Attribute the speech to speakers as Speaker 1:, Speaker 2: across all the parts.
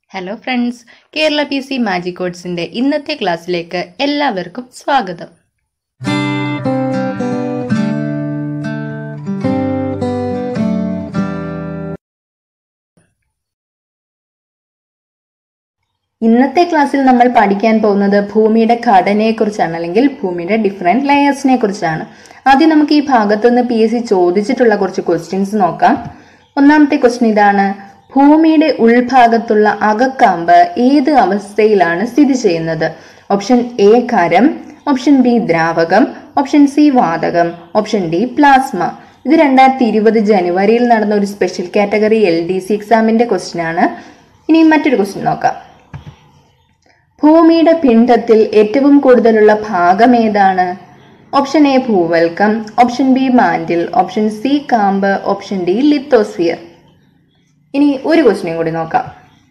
Speaker 1: hello friends Kerala P C magic കോഡ്സിന്റെ ഇന്നത്തെ ക്ലാസ്സിലേക്ക് എല്ലാവർക്കും സ്വാഗതം ഇന്നത്തെ ക്ലാസ്സിൽ നമ്മൾ പഠിക്കാൻ പോകുന്നത് ഭൂമിയുടെ ഘടനയെ കുറിച്ചാണ് അല്ലെങ്കിൽ ഭൂമിയുടെ ഡിഫറെന്റ് ലെയേഴ്സിനെ കുറിച്ചാണ് ആദ്യം നമുക്ക് ഈ ഭാഗത്ത് നിന്ന് പി എസ് സി ചോദിച്ചിട്ടുള്ള കുറച്ച് ക്വസ്റ്റ്യൻസ് നോക്കാം ഒന്നാമത്തെ ക്വസ്റ്റ്യൻ ഇതാണ് ഭൂമിയുടെ ഉൾഭാഗത്തുള്ള അകക്കാമ്പ് ഏത് അവസ്ഥയിലാണ് സ്ഥിതി ചെയ്യുന്നത് ഓപ്ഷൻ എ ഖരം ഓപ്ഷൻ ബി ദ്രാവകം ഓപ്ഷൻ സി വാതകം ഓപ്ഷൻ ഡി പ്ലാസ്മ ഇത് രണ്ടായിരത്തി ഇരുപത് ജനുവരിയിൽ നടന്ന ഒരു special category L D C എക്സാമിന്റെ ക്വസ്റ്റ്യൻ ആണ് ഇനി മറ്റൊരു ക്വസ്റ്റ്യൻ നോക്കാം ഭൂമിയുടെ പിണ്ഡത്തിൽ ഏറ്റവും കൂടുതലുള്ള ഭാഗം ഏതാണ് ഓപ്ഷൻ എ ഭൂവൽക്കം option B mantle option C കാമ്പ് ഓപ്ഷൻ ഡി ലിത്തോസ്ഫിയർ ഇനി ഒരു ക്വസ്റ്റ്യൻ കൂടി നോക്കാം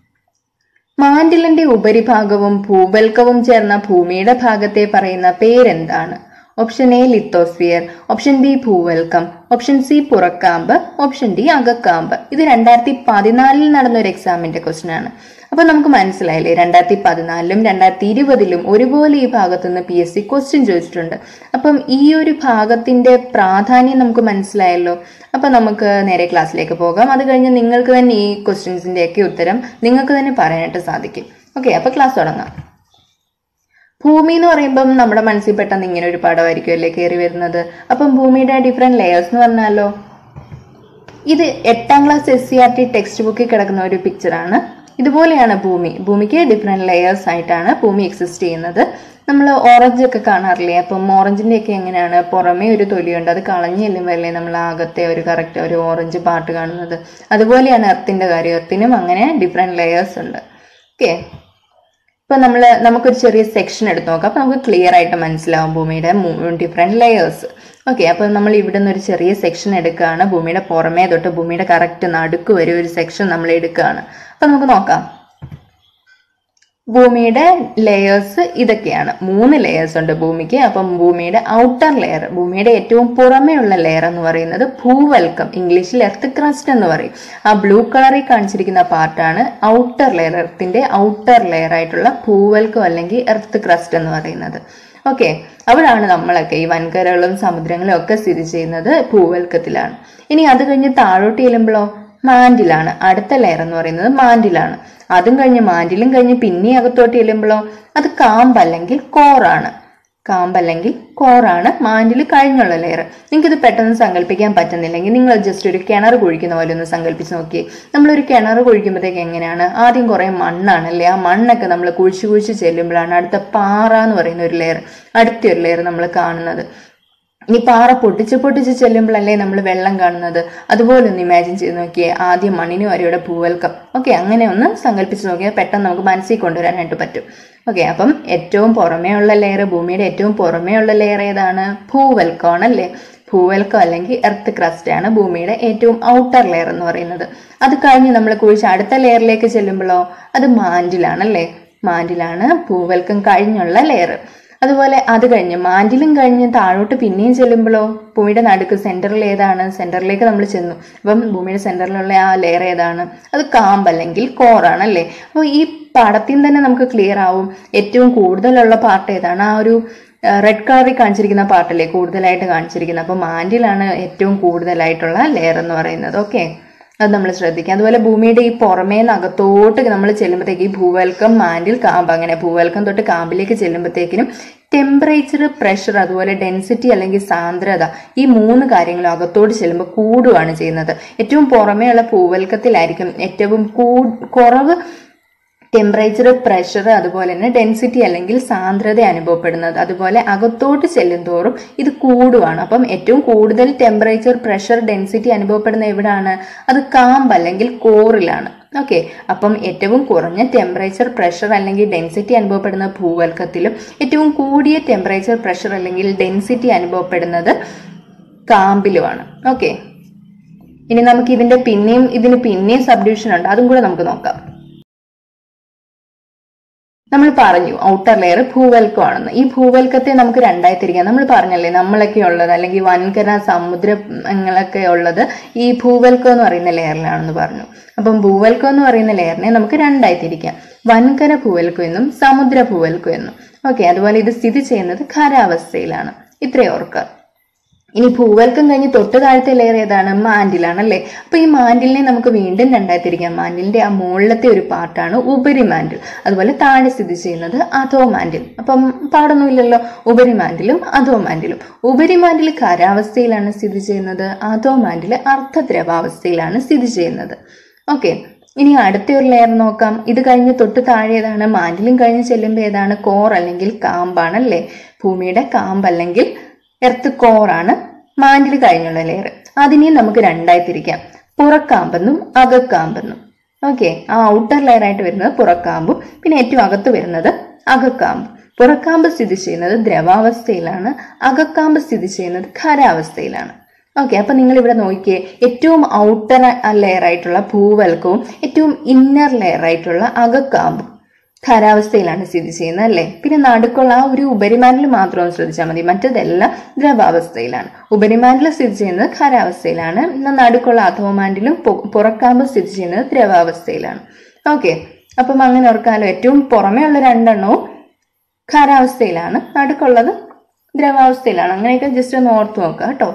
Speaker 1: മാൻഡിലിന്റെ ഉപരിഭാഗവും ഭൂവൽക്കവും ചേർന്ന ഭൂമിയുടെ ഭാഗത്തെ പറയുന്ന പേരെന്താണ് option A lithosphere option B ഭൂവൽക്കം ഓപ്ഷൻ സി പുറക്കാമ്പ് ഓപ്ഷൻ ഡി അകക്കാമ്പ് ഇത് രണ്ടായിരത്തി പതിനാലിൽ നടന്ന ഒരു എക്സാമിന്റെ ക്വസ്റ്റ്യൻ ആണ് അപ്പൊ നമുക്ക് മനസ്സിലായില്ലേ രണ്ടായിരത്തി പതിനാലിലും രണ്ടായിരത്തി ഇരുപതിലും ഒരുപോലെ ഈ ഭാഗത്ത് നിന്ന് പി എസ് സി ക്വസ്റ്റ്യൻ ചോദിച്ചിട്ടുണ്ട് അപ്പം ഈ ഒരു ഭാഗത്തിന്റെ പ്രാധാന്യം നമുക്ക് മനസ്സിലായല്ലോ അപ്പൊ നമുക്ക് നേരെ ക്ലാസ്സിലേക്ക് പോകാം അത് കഴിഞ്ഞ് നിങ്ങൾക്ക് തന്നെ ഈ ക്വസ്റ്റ്യൻസിന്റെ ഒക്കെ ഉത്തരം നിങ്ങൾക്ക് തന്നെ പറയാനായിട്ട് സാധിക്കും ഓക്കെ അപ്പൊ ക്ലാസ് തുടങ്ങാം ഭൂമി എന്ന് പറയുമ്പം നമ്മുടെ മനസ്സിൽ പെട്ടെന്ന് ഇങ്ങനെ ഒരു പടമായിരിക്കും അല്ലേ കയറി വരുന്നത് അപ്പം ഭൂമിയുടെ ഡിഫറെന്റ് ലെയേഴ്സ് എന്ന് പറഞ്ഞാലോ ഇത് എട്ടാം class S C R T text ബുക്കിൽ കിടക്കുന്ന ഒരു പിക്ചറാണ് ഇതുപോലെയാണ് ഭൂമി ഭൂമിക്ക് ഡിഫറെന്റ് ലെയേഴ്സ് ആയിട്ടാണ് ഭൂമി എക്സിസ്റ്റ് ചെയ്യുന്നത് നമ്മൾ ഓറഞ്ച് ഒക്കെ കാണാറില്ലേ അപ്പം ഓറഞ്ചിന്റെ ഒക്കെ എങ്ങനെയാണ് പുറമേ ഒരു തൊലിയുണ്ട് അത് കളഞ്ഞു ചെല്ലുമ്പോഴല്ലേ നമ്മൾ ആകത്തെ ഒരു കറക്റ്റ് ഒരു ഓറഞ്ച് പാട്ട് കാണുന്നത് അതുപോലെയാണ് എർത്തിന്റെ കാര്യം എർത്തിനും അങ്ങനെ ഡിഫറെന്റ് ലെയേഴ്സ് ഉണ്ട് ഓക്കെ ഇപ്പൊ നമ്മൾ നമുക്കൊരു ചെറിയ സെക്ഷൻ എടുത്ത് നോക്കാം അപ്പൊ നമുക്ക് ക്ലിയർ ആയിട്ട് മനസ്സിലാവും ഭൂമിയുടെ ഡിഫറെന്റ് ലെയേഴ്സ് ഓക്കെ അപ്പൊ നമ്മൾ ഇവിടെ നിന്ന് ഒരു ചെറിയ സെക്ഷൻ എടുക്കുകയാണ് ഭൂമിയുടെ പുറമേ തൊട്ട് ഭൂമിയുടെ കറക്റ്റ് നടുക്ക് വരെ ഒരു സെക്ഷൻ നമ്മൾ എടുക്കുകയാണ് അപ്പൊ നമുക്ക് നോക്കാം ഭൂമിയുടെ ലെയേഴ്സ് ഇതൊക്കെയാണ് മൂന്ന് ലെയേഴ്സ് ഉണ്ട് ഭൂമിക്ക് അപ്പം ഭൂമിയുടെ ഔട്ടർ ലെയർ ഭൂമിയുടെ ഏറ്റവും പുറമേ ഉള്ള ലെയർ എന്ന് പറയുന്നത് ഭൂവൽക്കം ഇംഗ്ലീഷിൽ എർത്ത് ക്രസ്റ്റ് എന്ന് പറയും ആ ബ്ലൂ കളറിൽ കാണിച്ചിരിക്കുന്ന പാർട്ടാണ് ഔട്ടർ ലെയർ എർത്തിന്റെ ഔട്ടർ ലെയർ ആയിട്ടുള്ള ഭൂവൽക്കം അല്ലെങ്കിൽ എർത്ത് ക്രസ്റ്റ് എന്ന് പറയുന്നത് ഓക്കെ അവിടാണ് നമ്മളൊക്കെ ഈ വൻകരകളും സമുദ്രങ്ങളും ഒക്കെ സ്ഥിതി ചെയ്യുന്നത് ഭൂവൽക്കത്തിലാണ് ഇനി അത് കഴിഞ്ഞ് താഴോട്ട് ചെല്ലുമ്പോഴോ മാൻഡിലാണ് അടുത്ത ലെയർ എന്ന് പറയുന്നത് മാൻഡിലാണ് അതും കഴിഞ്ഞ് മാൻഡിലും കഴിഞ്ഞ് പിന്നെ അകത്തോട്ട് ചെല്ലുമ്പോഴോ അത് കാമ്പ് അല്ലെങ്കിൽ കോറാണ് കാമ്പ് അല്ലെങ്കിൽ കോറാണ് മാൻഡിൽ കഴിഞ്ഞുള്ള ലെയർ നിങ്ങൾക്ക് ഇത് പെട്ടെന്ന് സങ്കല്പിക്കാൻ പറ്റുന്നില്ലെങ്കിൽ നിങ്ങൾ ജസ്റ്റ് ഒരു കിണർ കുഴിക്കുന്ന പോലെ ഒന്ന് സങ്കല്പിച്ച് നോക്കിയേ നമ്മളൊരു കിണർ കുഴിക്കുമ്പോഴത്തേക്ക് എങ്ങനെയാണ് ആദ്യം കുറേ മണ്ണാണ് അല്ലേ ആ മണ്ണൊക്കെ നമ്മൾ കുഴിച്ച് കുഴിച്ച് ചെല്ലുമ്പോഴാണ് അടുത്ത പാറ എന്ന് പറയുന്ന ഒരു ലെയർ അടുത്ത ഒരു ലെയർ നമ്മൾ കാണുന്നത് ഇനി പാറ പൊട്ടിച്ച് പൊട്ടിച്ച് ചെല്ലുമ്പോഴല്ലേ നമ്മൾ വെള്ളം കാണുന്നത് അതുപോലെ ഒന്ന് ഇമാജിൻ ചെയ്ത് നോക്കിയേ ആദ്യം മണ്ണിന് വരെയുടെ ഭൂവൽക്കം ഓക്കെ അങ്ങനെ ഒന്ന് സങ്കല്പിച്ച് നോക്കിയാൽ പെട്ടെന്ന് നമുക്ക് മനസ്സിൽ കൊണ്ടുവരാനായിട്ട് പറ്റും ഓക്കെ അപ്പം ഏറ്റവും പുറമേ ഉള്ള ലെയർ ഭൂമിയുടെ ഏറ്റവും പുറമേ ഉള്ള ലെയർ ഏതാണ് ഭൂവൽക്കമാണ് അല്ലേ ഭൂവൽക്കം അല്ലെങ്കിൽ എർത്ത് ക്രസ്റ്റ് ആണ് ഭൂമിയുടെ ഏറ്റവും ഔട്ടർ ലെയർ എന്ന് പറയുന്നത് അത് കഴിഞ്ഞ് നമ്മൾ കുഴിച്ച് അടുത്ത ലെയറിലേക്ക് ചെല്ലുമ്പോഴോ അത് മാൻഡിലാണ് അല്ലേ മാൻഡിലാണ് ഭൂവൽക്കം കഴിഞ്ഞുള്ള ലെയർ അതുപോലെ അത് കഴിഞ്ഞ് മാൻഡിലും കഴിഞ്ഞ് താഴോട്ട് പിന്നെയും ചെല്ലുമ്പോഴോ ഭൂമിയുടെ നടുക്ക് സെന്ററിൽ ഏതാണ് സെന്ററിലേക്ക് നമ്മൾ ചെന്നു അപ്പം ഭൂമിയുടെ സെന്ററിലുള്ള ആ ലെയർ ഏതാണ് അത് കാമ്പ് അല്ലെങ്കിൽ കോറാണ് അല്ലേ അപ്പോൾ ഈ പടത്തിൽ തന്നെ നമുക്ക് ക്ലിയർ ആവും ഏറ്റവും കൂടുതലുള്ള പാർട്ട് ഏതാണ് ആ ഒരു റെഡ് കളറിൽ കാണിച്ചിരിക്കുന്ന പാർട്ടല്ലേ കൂടുതലായിട്ട് കാണിച്ചിരിക്കുന്നത് അപ്പോൾ മാൻഡിലാണ് ഏറ്റവും കൂടുതലായിട്ടുള്ള ലെയർ എന്ന് പറയുന്നത് ഓക്കെ അത് നമ്മൾ ശ്രദ്ധിക്കുക അതുപോലെ ഭൂമിയുടെ ഈ പുറമേ അകത്തോട്ട് നമ്മൾ ചെല്ലുമ്പോഴത്തേക്ക് ഈ ഭൂവൽക്കം മാൻഡിൽ കാമ്പ് അങ്ങനെ ഭൂവൽക്കം തൊട്ട് കാമ്പിലേക്ക് ചെല്ലുമ്പോഴത്തേക്കിനും ടെമ്പറേച്ചർ പ്രഷർ അതുപോലെ ഡെൻസിറ്റി അല്ലെങ്കിൽ സാന്ദ്രത ഈ മൂന്ന് കാര്യങ്ങളും അകത്തോട്ട് ചെല്ലുമ്പോൾ കൂടുകയാണ് ചെയ്യുന്നത് ഏറ്റവും പുറമേ ഉള്ള ഭൂവൽക്കത്തിലായിരിക്കും ഏറ്റവും കുറവ് ടെമ്പറേച്ചർ പ്രഷർ അതുപോലെ തന്നെ ഡെൻസിറ്റി അല്ലെങ്കിൽ സാന്ദ്രത അനുഭവപ്പെടുന്നത് അതുപോലെ അകത്തോട്ട് ചെല്ലും തോറും ഇത് കൂടുവാണ് അപ്പം ഏറ്റവും കൂടുതൽ ടെമ്പറേച്ചർ പ്രഷർ ഡെൻസിറ്റി അനുഭവപ്പെടുന്ന എവിടാണ് അത് കാമ്പ് അല്ലെങ്കിൽ കോറിലാണ് ഓക്കെ അപ്പം ഏറ്റവും കുറഞ്ഞ ടെമ്പറേച്ചർ പ്രഷർ അല്ലെങ്കിൽ ഡെൻസിറ്റി അനുഭവപ്പെടുന്ന ഭൂവൽക്കത്തിലും ഏറ്റവും കൂടിയ ടെമ്പറേച്ചർ പ്രഷർ അല്ലെങ്കിൽ ഡെൻസിറ്റി അനുഭവപ്പെടുന്നത് കാമ്പിലുമാണ് ഓക്കെ ഇനി നമുക്ക് ഇതിന്റെ പിന്നെയും ഇതിന് പിന്നെയും സബ്ഡിവിഷൻ ഉണ്ട് അതും കൂടെ നമുക്ക് നോക്കാം നമ്മൾ പറഞ്ഞു ഔട്ടർ ലെയർ ഭൂവൽക്കമാണെന്ന് ഈ ഭൂവൽക്കത്തെ നമുക്ക് രണ്ടായി തിരിക്കാം നമ്മൾ പറഞ്ഞല്ലേ നമ്മളൊക്കെ ഉള്ളത് അല്ലെങ്കിൽ വൻകര സമുദ്രങ്ങളൊക്കെ ഉള്ളത് ഈ ഭൂവൽക്കം എന്ന് പറയുന്ന ലെയറിലാണെന്ന് പറഞ്ഞു അപ്പം ഭൂവൽക്കം എന്ന് പറയുന്ന ലെയറിനെ നമുക്ക് രണ്ടായി തിരിക്കാം വൻകര ഭൂവൽക്കം എന്നും സമുദ്ര ഭൂവൽക്കം എന്നും ഓക്കെ അതുപോലെ ഇത് സ്ഥിതി ചെയ്യുന്നത് ഖരാവസ്ഥയിലാണ് ഇത്രയും ഓർക്കുക ഇനി ഭൂവൽക്കം കഴിഞ്ഞ് തൊട്ട് താഴത്തെ ലെയർ ഏതാണ് മാൻഡിലാണ് അല്ലേ അപ്പൊ ഈ മാൻഡിലിനെ നമുക്ക് വീണ്ടും രണ്ടായി തിരിക്കാം മാൻഡിലിന്റെ ആ മുകളിലത്തെ ഒരു പാർട്ടാണ് ഉപരി മാൻഡിൽ അതുപോലെ താഴെ സ്ഥിതി ചെയ്യുന്നത് അധോ മാൻഡിൽ അപ്പം പാടൊന്നുമില്ലല്ലോ ഉപരി മാൻഡിലും അധോ മാൻഡിലും ഉപരി മാൻഡിൽ ഖരാവസ്ഥയിലാണ് സ്ഥിതി ചെയ്യുന്നത് അധോ മാൻഡിൽ അർദ്ധദ്രവാവസ്ഥയിലാണ് സ്ഥിതി ചെയ്യുന്നത് ഓക്കെ ഇനി അടുത്ത ഒരു ലെയർ നോക്കാം ഇത് കഴിഞ്ഞ് തൊട്ട് താഴെ ഏതാണ് മാൻഡിലും കഴിഞ്ഞ് ചെല്ലുമ്പോൾ ഏതാണ് കോർ അല്ലെങ്കിൽ കാമ്പാണ് അല്ലേ ഭൂമിയുടെ കാമ്പ് അല്ലെങ്കിൽ എർത്ത് കോറാണ് മാൻഡിൽ കഴിഞ്ഞുള്ള ലെയർ അതിനെയും നമുക്ക് രണ്ടായി തിരിക്കാം പുറക്കാമ്പെന്നും അകക്കാമ്പെന്നും ഓക്കെ ആ ഔട്ടർ ലെയർ ആയിട്ട് വരുന്നത് പുറക്കാമ്പും പിന്നെ ഏറ്റവും അകത്ത് വരുന്നത് അകക്കാമ്പും പുറക്കാമ്പ് സ്ഥിതി ചെയ്യുന്നത് ദ്രവാവസ്ഥയിലാണ് അകക്കാമ്പ് സ്ഥിതി ചെയ്യുന്നത് ഖരാവസ്ഥയിലാണ് ഓക്കെ അപ്പൊ നിങ്ങൾ ഇവിടെ നോക്കിയേ ഏറ്റവും ഔട്ടർ ലെയർ ആയിട്ടുള്ള ഭൂവൽക്കവും ഏറ്റവും ഇന്നർ ലെയർ ആയിട്ടുള്ള അകക്കാമ്പും ഖരാവസ്ഥയിലാണ് സ്ഥിതി ചെയ്യുന്നത് അല്ലേ പിന്നെ നടുക്കുള്ള ആ ഒരു ഉപരിമാനിൽ മാത്രം ഒന്ന് ശ്രദ്ധിച്ചാൽ മതി മറ്റതെല്ലാം ദ്രവാവസ്ഥയിലാണ് ഉപരിമാനിൽ സ്ഥിതി ചെയ്യുന്നത് ഖരാവസ്ഥയിലാണ് എന്നാൽ നടുക്കുള്ള അധോമാൻഡിലും പുറക്കാമ്പ് സ്ഥിതി ചെയ്യുന്നത് ദ്രവാവസ്ഥയിലാണ് ഓക്കെ അപ്പം അങ്ങനെ ഓർക്കാലോ ഏറ്റവും പുറമേ ഉള്ള രണ്ടെണ്ണവും ഖരാവസ്ഥയിലാണ് നടുക്കുള്ളത് ദ്രവാവസ്ഥയിലാണ് അങ്ങനെയൊക്കെ ജസ്റ്റ് ഒന്ന് ഓർത്ത് നോക്കുക കേട്ടോ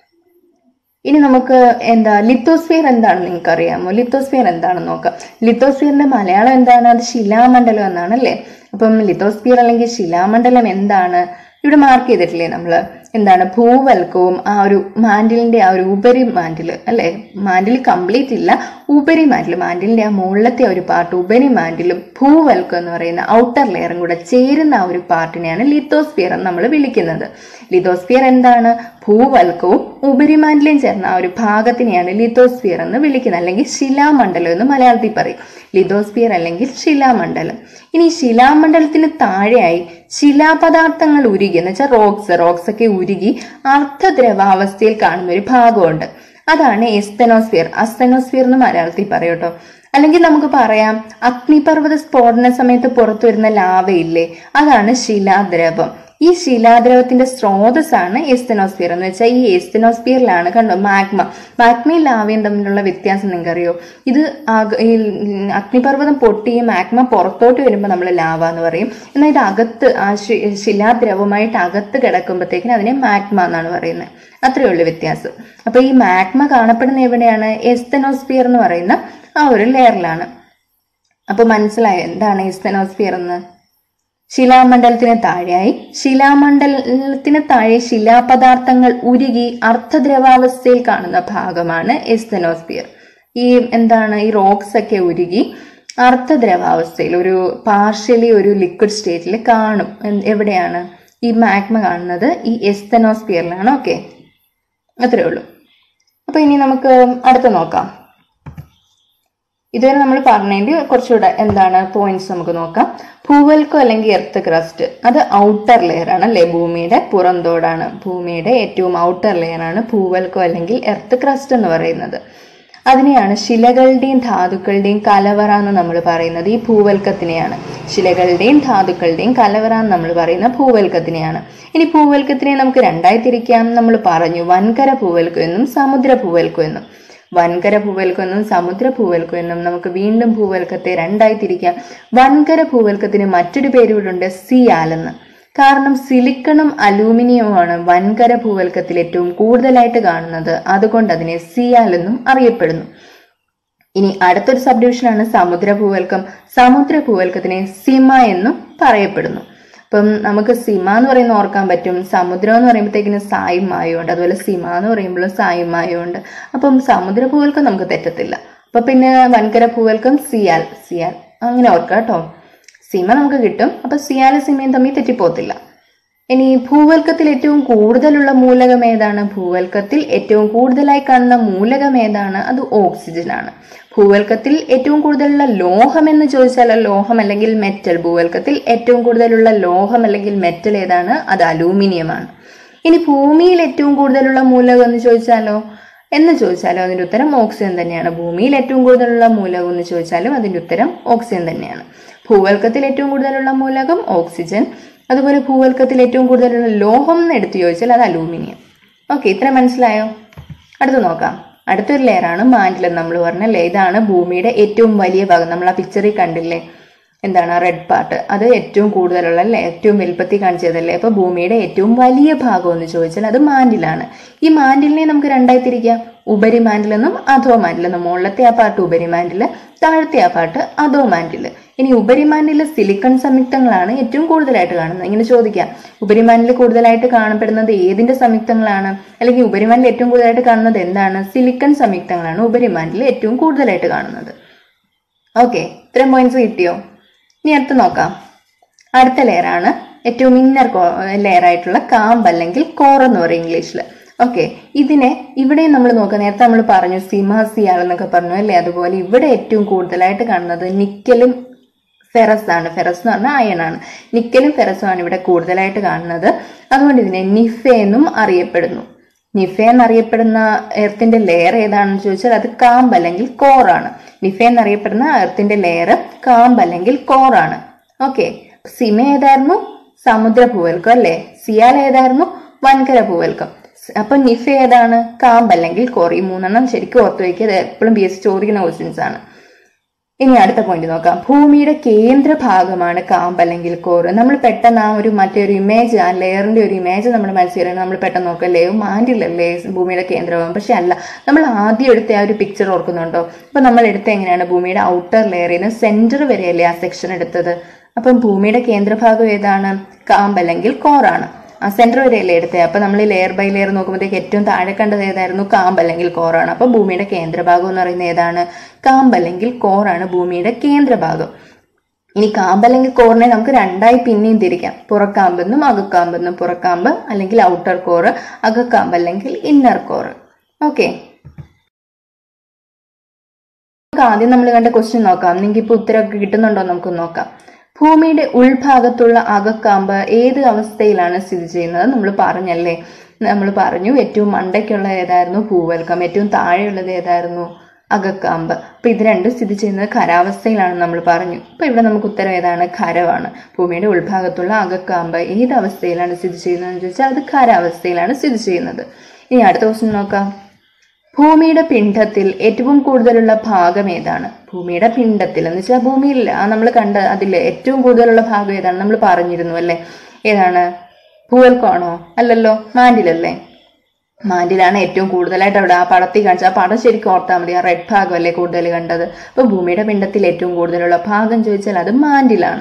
Speaker 1: ഇനി നമുക്ക് എന്താ ലിത്തോസ്ഫിയർ എന്താണെന്ന് നിങ്ങൾക്ക് അറിയാമോ ലിത്തോസ്ഫിയർ എന്താണെന്ന് നോക്കാം ലിത്തോസ്ഫിയറിന്റെ മലയാളം എന്താണ് അത് ശിലാമണ്ഡലം എന്നാണ് അല്ലേ അപ്പം ലിത്തോസ്ഫിയർ അല്ലെങ്കിൽ ശിലാമണ്ഡലം എന്താണ് ഇവിടെ മാർക്ക് ചെയ്തിട്ടില്ലേ നമ്മൾ എന്താണ് ഭൂവൽക്കവും ആ ഒരു മാൻഡിലിന്റെ ആ ഒരു ഉപരി മാൻഡിൽ അല്ലെ മാൻഡിൽ കംപ്ലീറ്റ് ഇല്ല ഉപരി മാൻഡിൽ മാൻഡിലിന്റെ ആ മുകളിലത്തെ ഒരു പാർട്ട് ഉപരി മാൻഡിലും ഭൂവൽക്കം എന്ന് പറയുന്ന ഔട്ടർ ലെയറും കൂടെ ചേരുന്ന ആ ഒരു പാർട്ടിനെയാണ് ലിത്തോസ്ഫിയർ എന്ന് നമ്മൾ വിളിക്കുന്നത് ലിത്തോസ്ഫിയർ എന്താണ് ഭൂവൽക്കവും ഉപരിമാൻഡിലും ചേർന്ന ആ ഒരു ഭാഗത്തിനെയാണ് ലിത്തോസ്ഫിയർ എന്ന് വിളിക്കുന്നത് അല്ലെങ്കിൽ ശിലാമണ്ഡലം എന്ന് മലയാളത്തിൽ പറയും ലിതോസ്ഫിയർ അല്ലെങ്കിൽ ശിലാമണ്ഡലം ഇനി ശിലാമണ്ഡലത്തിന് താഴെയായി ശിലാപദാർത്ഥങ്ങൾ ഉരുകി എന്ന് വെച്ചാൽ റോക്സ് റോക്സ് ഒക്കെ ഉരുകി അർദ്ധദ്രവാവസ്ഥയിൽ കാണുന്ന ഒരു ഭാഗമുണ്ട് അതാണ് എസ്തനോസ്ഫിയർ അസ്തനോസ്ഫിയർ എന്ന് മലയാളത്തിൽ പറയൂട്ടോ അല്ലെങ്കിൽ നമുക്ക് പറയാം അഗ്നിപർവ്വത സ്ഫോടന സമയത്ത് പുറത്തു വരുന്ന ലാവയില്ലേ അതാണ് ശിലാദ്രവം ഈ ശിലാദ്രവത്തിന്റെ സ്രോതസ്സാണ് എസ്തനോസ്ഫിയർ എന്ന് വെച്ചാൽ ഈ എസ്തനോസ്ഫിയറിലാണ് കണ്ടോ മാഗ്മ മാഗ്മയും ലാവയും തമ്മിലുള്ള വ്യത്യാസം നിങ്ങൾക്കറിയോ ഇത് ആക- ഈ അഗ്നിപർവ്വതം പൊട്ടി ഈ മാഗ്മ പുറത്തോട്ട് വരുമ്പോൾ നമ്മൾ ലാവ എന്ന് പറയും എന്നാൽ ഇത് അകത്ത് ആ ശി- ശിലാദ്രവമായിട്ട് അകത്ത് കിടക്കുമ്പോഴത്തേക്കിന് അതിനെ മാഗ്മ എന്നാണ് പറയുന്നത് അത്രയേ ഉള്ളൂ വ്യത്യാസം അപ്പൊ ഈ മാഗ്മ കാണപ്പെടുന്ന എവിടെയാണ് എസ്തനോസ്ഫിയർ എന്ന് പറയുന്ന ആ ഒരു ലെയറിലാണ് അപ്പൊ മനസ്സിലായോ എന്താണ് എസ്തനോസ്ഫിയർ എന്ന് ശിലാമണ്ഡലത്തിന് താഴെയായി ശിലാമണ്ഡലത്തിന് താഴെ ശിലാപദാർത്ഥങ്ങൾ ഉരുകി അർദ്ധദ്രവാവസ്ഥയിൽ കാണുന്ന ഭാഗമാണ് എസ്തനോസ്ഫിയർ ഈ എന്താണ് ഈ റോക്സ് ഒക്കെ ഉരുകി അർദ്ധദ്രവാവസ്ഥയിൽ ഒരു പാർഷ്യലി ഒരു ലിക്വിഡ് സ്റ്റേറ്റിൽ കാണും എൻ- എവിടെയാണ് ഈ മാഗ്മ കാണുന്നത് ഈ എസ്തനോസ്ഫിയറിലാണ് ഓക്കെ അത്രേ ഉള്ളൂ അപ്പൊ ഇനി നമുക്ക് അടുത്ത നോക്കാം ഇതുവരെ നമ്മൾ പറഞ്ഞതിൽ കുറച്ചുകൂടെ എന്താണ് പോയിന്റ്സ് നമുക്ക് നോക്കാം ഭൂവൽക്കം അല്ലെങ്കിൽ എർത്ത് ക്രസ്റ്റ് അത് ഔട്ടർ ലെയർ ആണ് അല്ലേ ഭൂമിയുടെ പുറന്തോടാണ് ഭൂമിയുടെ ഏറ്റവും ഔട്ടർ ലെയർ ആണ് ഭൂവൽക്കം അല്ലെങ്കിൽ എർത്ത് ക്രസ്റ്റ് എന്ന് പറയുന്നത് അതിനെയാണ് ശിലകളുടെയും ധാതുക്കളുടെയും കലവറ എന്ന് നമ്മൾ പറയുന്നത് ഈ ഭൂവൽക്കത്തിനെയാണ് ശിലകളുടെയും ധാതുക്കളുടെയും കലവറ എന്ന് നമ്മൾ പറയുന്ന ഭൂവൽക്കത്തിനെയാണ് ഇനി ഭൂവൽക്കത്തിനെ നമുക്ക് രണ്ടായി തിരിക്കാം നമ്മൾ പറഞ്ഞു വൻകര ഭൂവൽക്കം എന്നും സമുദ്ര ഭൂവൽക്കം എന്നും വൻകര ഭൂവൽക്കം എന്നും സമുദ്ര ഭൂവൽക്കം എന്നും നമുക്ക് വീണ്ടും ഭൂവൽക്കത്തെ രണ്ടായി തിരിക്കാം വൻകര ഭൂവൽക്കത്തിന് മറ്റൊരു പേര് കൂടെ ഉണ്ട് സിയാൽ എന്ന് കാരണം സിലിക്കണും അലൂമിനിയവുമാണ് വൻകര ഭൂവൽക്കത്തിൽ ഏറ്റവും കൂടുതലായിട്ട് കാണുന്നത് അതുകൊണ്ട് അതിനെ സിയാൽ എന്നും അറിയപ്പെടുന്നു ഇനി അടുത്തൊരു സബ് ഡിവിഷനാണ് സമുദ്ര ഭൂവൽക്കം സമുദ്ര ഭൂവൽക്കത്തിനെ സിമ എന്നും പറയപ്പെടുന്നു അപ്പം നമുക്ക് സിമ എന്ന് പറയുന്ന ഓർക്കാൻ പറ്റും സമുദ്രം എന്ന് പറയുമ്പോഴത്തേക്കിന് സായും മായമുണ്ട് അതുപോലെ സിമ എന്ന് പറയുമ്പോഴും സായും മായമുണ്ട് അപ്പം സമുദ്ര ഭൂവൽക്കം നമുക്ക് തെറ്റത്തില്ല അപ്പൊ പിന്നെ വൻകര ഭൂവൽക്കം സിയാൽ സിയാൽ അങ്ങനെ ഓർക്കാം കേട്ടോ സിമ നമുക്ക് കിട്ടും അപ്പൊ സിയാലും സിമയും തമ്മിൽ തെറ്റിപ്പോത്തില്ല ഇനി ഭൂവൽക്കത്തിൽ ഏറ്റവും കൂടുതലുള്ള മൂലകം ഏതാണ് ഭൂവൽക്കത്തിൽ ഏറ്റവും കൂടുതലായി കാണുന്ന മൂലകം ഏതാണ് അത് ഓക്സിജൻ ആണ് ഭൂവൽക്കത്തിൽ ഏറ്റവും കൂടുതലുള്ള ലോഹം എന്ന് ചോദിച്ചാൽ ലോഹം അല്ലെങ്കിൽ മെറ്റൽ ഭൂവൽക്കത്തിൽ ഏറ്റവും കൂടുതലുള്ള ലോഹം അല്ലെങ്കിൽ മെറ്റൽ ഏതാണ് അത് അലൂമിനിയം ആണ് ഇനി ഭൂമിയിൽ ഏറ്റവും കൂടുതലുള്ള മൂലകം എന്ന് ചോദിച്ചാലോ എന്ന് ചോദിച്ചാലും അതിന്റെ ഉത്തരം ഓക്സിജൻ തന്നെയാണ് ഭൂമിയിൽ ഏറ്റവും കൂടുതലുള്ള മൂലകം എന്ന് ചോദിച്ചാലും അതിന്റെ ഉത്തരം ഓക്സിജൻ തന്നെയാണ് ഭൂവൽക്കത്തിൽ ഏറ്റവും കൂടുതലുള്ള മൂലകം ഓക്സിജൻ അതുപോലെ ഭൂവൽക്കത്തിൽ ഏറ്റവും കൂടുതലുള്ള ലോഹം എന്ന് എടുത്തു ചോദിച്ചാൽ അത് അലൂമിനിയം ഓക്കെ ഇത്ര മനസ്സിലായോ അടുത്ത് നോക്കാം അടുത്തൊരു ലെയറാണ് മാൻഡിൽ നമ്മൾ പറഞ്ഞല്ലേ ഇതാണ് ഭൂമിയുടെ ഏറ്റവും വലിയ ഭാഗം നമ്മൾ ആ പിക്ചറിൽ കണ്ടില്ലേ എന്താണ് റെഡ് പാർട്ട് അത് ഏറ്റവും കൂടുതലുള്ള അല്ലേ ഏറ്റവും വലുപ്പത്തിൽ കാണിച്ചതല്ലേ അപ്പൊ ഭൂമിയുടെ ഏറ്റവും വലിയ ഭാഗം എന്ന് ചോദിച്ചാൽ അത് മാൻഡിലാണ് ഈ മാൻഡിലിനെ നമുക്ക് രണ്ടായി തിരിക്കാം ഉപരി മാൻഡിലെന്നും അധോ മാൻഡിലെന്നും മുകളിലത്തെ ആ പാർട്ട് ഉപരി മാൻഡില് താഴത്തെ ആ പാർട്ട് അധോ മാൻഡില് ഇനി ഉപരിമാനിലെ സിലിക്കൺ സംയുക്തങ്ങളാണ് ഏറ്റവും കൂടുതലായിട്ട് കാണുന്നത് ഇങ്ങനെ ചോദിക്കാം ഉപരിമാനിൽ കൂടുതലായിട്ട് കാണപ്പെടുന്നത് ഏതിന്റെ സംയുക്തങ്ങളാണ് അല്ലെങ്കിൽ ഉപരിമാനിൽ ഏറ്റവും കൂടുതലായിട്ട് കാണുന്നത് എന്താണ് സിലിക്കൺ സംയുക്തങ്ങളാണ് ഉപരിമാനിൽ ഏറ്റവും കൂടുതലായിട്ട് കാണുന്നത് ഓക്കെ ഇത്രയും പോയിന്റ്സ് കിട്ടിയോ ഇനി അടുത്ത് നോക്കാം അടുത്ത ലെയറാണ് ഏറ്റവും ഇന്നർ ലെയർ ആയിട്ടുള്ള കാമ്പ് അല്ലെങ്കിൽ കോർ എന്ന് പറയും ഇംഗ്ലീഷിൽ ഓക്കെ ഇതിനെ ഇവിടെ നമ്മൾ നോക്കുക നേരത്തെ നമ്മൾ പറഞ്ഞു സിമാസിയാൾ എന്നൊക്കെ പറഞ്ഞു അല്ലേ അതുപോലെ ഇവിടെ ഏറ്റവും കൂടുതലായിട്ട് കാണുന്നത് നിക്കലും ഫെറസ് ആണ് ഫെറസ് എന്ന് പറഞ്ഞാൽ അയൺ ആണ് നിക്കലും ഫെറസും ആണ് ഇവിടെ കൂടുതലായിട്ട് കാണുന്നത് അതുകൊണ്ട് ഇതിനെ നിഫ എന്നും അറിയപ്പെടുന്നു നിഫ എന്നറിയപ്പെടുന്ന എർത്തിന്റെ ലെയർ ഏതാണെന്ന് ചോദിച്ചാൽ അത് കാമ്പ് അല്ലെങ്കിൽ കോറാണ് നിഫ എന്നറിയപ്പെടുന്ന എർത്തിന്റെ ലെയർ കാമ്പ് അല്ലെങ്കിൽ കോറാണ് ഓക്കെ സിമ ഏതായിരുന്നു സമുദ്ര ഭൂവൽക്കം അല്ലേ സിയാൽ ഏതായിരുന്നു വൻകര ഭൂവൽക്കം അപ്പൊ നിഫ ഏതാണ് കാമ്പ് അല്ലെങ്കിൽ കോർ ഈ മൂന്നെണ്ണം ശരിക്കും ഓർത്തു വയ്ക്കുക അത് എപ്പോഴും ബി എസ് ചോദിക്കുന്ന ക്വസ്റ്റ്യൻസ് ആണ് ഇനി അടുത്ത പോയിന്റ് നോക്കാം ഭൂമിയുടെ കേന്ദ്ര ഭാഗമാണ് കാമ്പ് അല്ലെങ്കിൽ കോറ് നമ്മൾ പെട്ടെന്ന് ആ ഒരു മറ്റൊരു ഇമേജ് ആ ലെയറിന്റെ ഒരു ഇമേജ് നമ്മുടെ മനസ്സിൽ നമ്മൾ പെട്ടെന്ന് നോക്കുക ലേ മാൻഡിലല്ലേ ഭൂമിയുടെ കേന്ദ്രഭാഗം പക്ഷെ അല്ല നമ്മൾ ആദ്യം എടുത്ത ആ ഒരു പിക്ചർ ഓർക്കുന്നുണ്ടോ അപ്പൊ നമ്മൾ എടുത്ത എങ്ങനെയാണ് ഭൂമിയുടെ ഔട്ടർ ലെയറിൽ നിന്ന് സെന്റർ വരെയല്ലേ ആ സെക്ഷൻ എടുത്തത് അപ്പം ഭൂമിയുടെ കേന്ദ്രഭാഗം ഏതാണ് കാമ്പ് അല്ലെങ്കിൽ കോറാണ് ആ സെന്റർ വരെയല്ലേ എടുത്തത് അപ്പൊ നമ്മൾ ലെയർ ബൈ ലെയർ നോക്കുമ്പോഴത്തേക്ക് ഏറ്റവും താഴെ കണ്ടത് ഏതായിരുന്നു കാമ്പ് അല്ലെങ്കിൽ കോറാണ് അപ്പൊ ഭൂമിയുടെ കേന്ദ്രഭാഗം എന്ന് പറയുന്നത് ഏതാണ് കാമ്പ് അല്ലെങ്കിൽ കോറാണ് ഭൂമിയുടെ കേന്ദ്രഭാഗം ഇനി കാമ്പ് അല്ലെങ്കിൽ കോറിനെ നമുക്ക് രണ്ടായി പിന്നെയും തിരിക്കാം പുറക്കാമ്പെന്നും അകക്കാമ്പെന്നും പുറക്കാമ്പ് അല്ലെങ്കിൽ ഔട്ടർ കോറ് അകക്കാമ്പ് അല്ലെങ്കിൽ ഇന്നർ കോറ് ഓക്കെ നമുക്ക് ആദ്യം നമ്മൾ കണ്ട ക്വസ്റ്റ്യൻ നോക്കാം നിങ്ങൾക്ക് ഇപ്പൊ ഉത്തരമൊക്കെ കിട്ടുന്നുണ്ടോ നമുക്ക് നോക്കാം ഭൂമിയുടെ ഉൾഭാഗത്തുള്ള അകക്കാമ്പ് ഏത് അവസ്ഥയിലാണ് സ്ഥിതി ചെയ്യുന്നത് നമ്മൾ പറഞ്ഞല്ലേ നമ്മൾ പറഞ്ഞു ഏറ്റവും മണ്ടയ്ക്കുള്ള ഏതായിരുന്നു ഭൂവൽക്കം ഏറ്റവും താഴെയുള്ളത് ഏതായിരുന്നു അകക്കാമ്പ് അപ്പൊ ഇത് രണ്ടും സ്ഥിതി ചെയ്യുന്നത് ഖരാവസ്ഥയിലാണ് നമ്മൾ പറഞ്ഞു അപ്പൊ ഇവിടെ നമുക്ക് ഉത്തരം ഏതാണ് ഖരവാണ് ഭൂമിയുടെ ഉൾഭാഗത്തുള്ള അകക്കാമ്പ് ഏത് അവസ്ഥയിലാണ് സ്ഥിതി ചെയ്യുന്നതെന്ന് ചോദിച്ചാൽ അത് ഖരാവസ്ഥയിലാണ് സ്ഥിതി ചെയ്യുന്നത് ഇനി അടുത്ത ക്വസ്റ്റ്യൻ നോക്കാം ഭൂമിയുടെ പിണ്ഡത്തിൽ ഏറ്റവും കൂടുതലുള്ള ഭാഗം ഏതാണ് ഭൂമിയുടെ പിണ്ഡത്തിൽ എന്ന് വെച്ചാൽ ഭൂമിയിൽ ആ നമ്മൾ കണ്ട അതിൽ ഏറ്റവും കൂടുതലുള്ള ഭാഗം ഏതാണ് നമ്മൾ പറഞ്ഞിരുന്നു അല്ലേ ഏതാണ് ഭൂവൽക്കമാണോ അല്ലല്ലോ മാൻഡിലല്ലേ മാൻഡിലാണ് ഏറ്റവും കൂടുതലായിട്ട് അവിടെ ആ പടത്തിൽ കാണിച്ചത് ആ പടം ശരിക്കും ഓർത്താൽ മതി ആ റെഡ് ഭാഗം അല്ലേ കൂടുതൽ കണ്ടത് അപ്പൊ ഭൂമിയുടെ പിണ്ഡത്തിൽ ഏറ്റവും കൂടുതലുള്ള ഭാഗം ചോദിച്ചാൽ അത് മാൻഡിലാണ്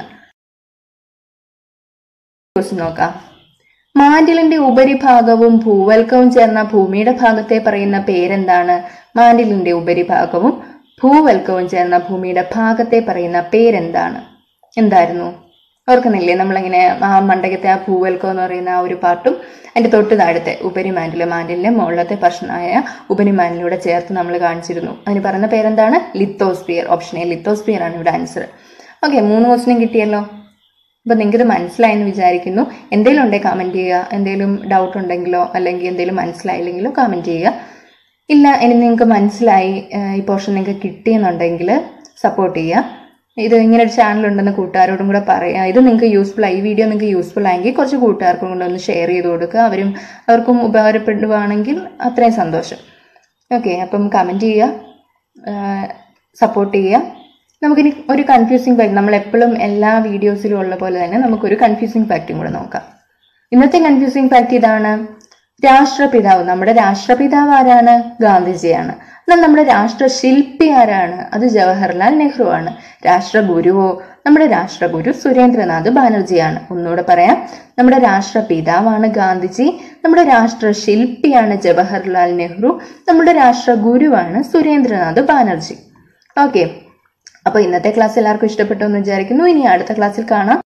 Speaker 1: ക്വസ്റ്റ്യൻ നോക്കാം മാൻഡിലിന്റെ ഉപരിഭാഗവും ഭൂവൽക്കവും ചേർന്ന ഭൂമിയുടെ ഭാഗത്തെ പറയുന്ന പേരെന്താണ് മാൻഡിലിന്റെ ഉപരിഭാഗവും ഭൂവൽക്കവും ചേർന്ന ഭൂമിയുടെ ഭാഗത്തെ പറയുന്ന പേരെന്താണ് എന്തായിരുന്നു ഓർക്കുന്നില്ലേ നമ്മളിങ്ങനെ ആ മണ്ടകത്തെ ആ ഭൂവൽക്കം എന്ന് പറയുന്ന ആ ഒരു പാട്ടും അതിന്റെ തൊട്ട് താഴത്തെ ഉപരിമാൻഡില് മാൻഡിലിന്റെ മുകളിലത്തെ ഭക്ഷണമായ ഉപരിമാൻഡിലൂടെ ചേർത്ത് നമ്മൾ കാണിച്ചിരുന്നു അതിന് പറയുന്ന പേരെന്താണ് ലിത്തോസ്പിയർ ഓപ്ഷൻ എ ലിത്തോസ്പിയർ ആണ് ഇവിടെ ആൻസർ ഓക്കെ മൂന്ന് ക്വസ്റ്റിനും കിട്ടിയല്ലോ അപ്പൊ നിങ്ങൾക്ക് ഇത് മനസ്സിലായെന്ന് വിചാരിക്കുന്നു എന്തെങ്കിലും ഉണ്ടെങ്കിൽ കമന്റ് ചെയ്യുക എന്തെങ്കിലും ഡൗട്ട് ഉണ്ടെങ്കിലോ അല്ലെങ്കിൽ എന്തെങ്കിലും മനസ്സിലായില്ലെങ്കിലോ കമന്റ് ചെയ്യുക ഇല്ല ഇനി നിങ്ങൾക്ക് മനസ്സിലായി ഈ പോർഷൻ നിങ്ങൾക്ക് കിട്ടിയെന്നുണ്ടെങ്കിൽ സപ്പോർട്ട് ചെയ്യുക ഇത് ഇങ്ങനെ ഒരു ചാനൽ ഉണ്ടെന്ന് കൂട്ടുകാരോടും കൂടെ പറയാം ഇത് നിങ്ങൾക്ക് യൂസ്ഫുൾ ആയി ഈ വീഡിയോ നിങ്ങൾക്ക് യൂസ്ഫുൾ ആയെങ്കിൽ കുറച്ച് കൂട്ടുകാർക്കും കൂടെ ഒന്ന് ഷെയർ ചെയ്ത് കൊടുക്കുക അവരും അവർക്കും ഉപകാരപ്പെടുവാണെങ്കിൽ അത്രയും സന്തോഷം ഓക്കെ അപ്പം കമൻറ്റ് ചെയ്യുക സപ്പോർട്ട് ചെയ്യുക നമുക്കിനി ഒരു കൺഫ്യൂസിങ് ഫാക്ട് നമ്മൾ എപ്പോഴും എല്ലാ വീഡിയോസിലും ഉള്ള പോലെ തന്നെ നമുക്കൊരു കൺഫ്യൂസിങ് ഫാക്റ്റും കൂടെ നോക്കാം ഇന്നത്തെ കൺഫ്യൂസിങ് ഫാക്ട് ഇതാണ് രാഷ്ട്രപിതാവ് നമ്മുടെ രാഷ്ട്രപിതാവ് ആരാണ് ഗാന്ധിജിയാണ് എന്നാൽ നമ്മുടെ രാഷ്ട്രശില്പി ആരാണ് അത് ജവഹർലാൽ നെഹ്റു ആണ് രാഷ്ട്രഗുരുവോ നമ്മുടെ രാഷ്ട്രഗുരു സുരേന്ദ്രനാഥ് ബാനർജിയാണ് ഒന്നുകൂടെ പറയാം നമ്മുടെ രാഷ്ട്രപിതാവാണ് ഗാന്ധിജി നമ്മുടെ രാഷ്ട്രശില്പിയാണ് ജവഹർലാൽ നെഹ്റു നമ്മുടെ രാഷ്ട്രഗുരുവാണ് സുരേന്ദ്രനാഥ് ബാനർജി ഓക്കെ അപ്പോൾ ഇന്നത്തെ ക്ലാസ് എല്ലാവർക്കും ഇഷ്ടപ്പെട്ടു എന്ന് വിചാരിക്കുന്നു ഇനി അടുത്ത ക്ലാസ്സിൽ കാണാം